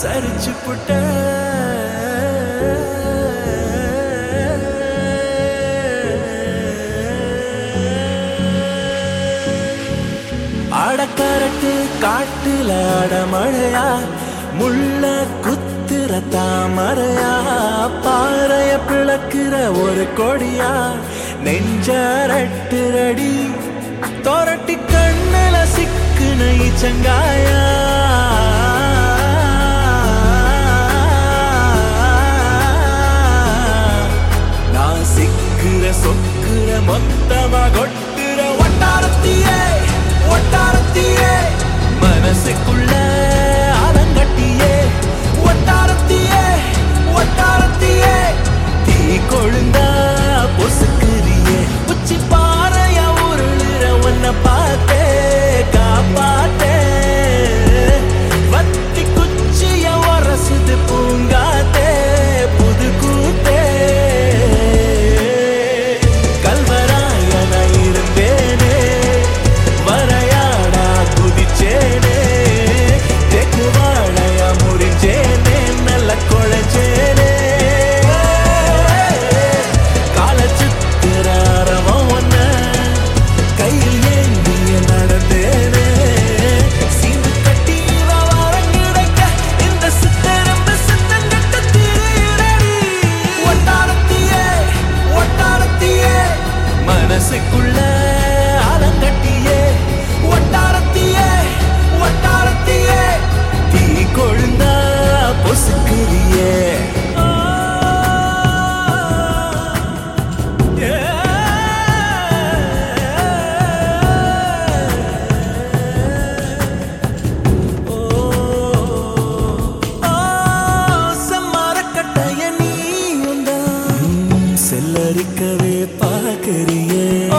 சரிச்சு புட்ட அடக்கரட்டு காட்டுல அடமழையா முள்ள குத்துற தாமரையா பாறைய பிளக்குற ஒரு கொடியா நெஞ்சரட்டுரடி தொரட்டி கண்ணுல சிக்குன இச்சங்காயா நான் சிக்குற சொக்குற மொத்தமா கொட்டுற ஒட்டாரத்தியே ஒட்டாரத்தியே மனசுக்குள்ள ஆலங்கட்டியே ஒட்டாரத்தியே ஒட்டாரத்தியே தீ கொழுந்தா பொசுக்குறியே உச்சி பாறைய உருளுற உன்னை பார்த்தே காப்பாத்தே வத்தி குச்சிய உரசுது பூங்காத்தே புது கூத்தே கல்வராயன இருந்தேனே வரையாடா குதிச்சேனே தெக்கு வாழையா முறிஞ்சேனே நல்ல குழைச்சேனே கால சுத்துற அரவம் ஒன்ன கையில் ஏந்திய நடந்தேனே சீந்து கட்டி வாரம் கிடைக்க இந்த சித்தரம்பு சித்தங்கட்ட திரியிறடி ஒட்டாரத்தியே ஒட்டாரத்தியே மனசுக்குள்ள ஆலங்கட்டியே ஒட்டாரத்தியே ஒட்டாரத்தியே தீ கொழுந்தா பொசுக்குறியே செல்லரிக்கவே பார்க்கறியே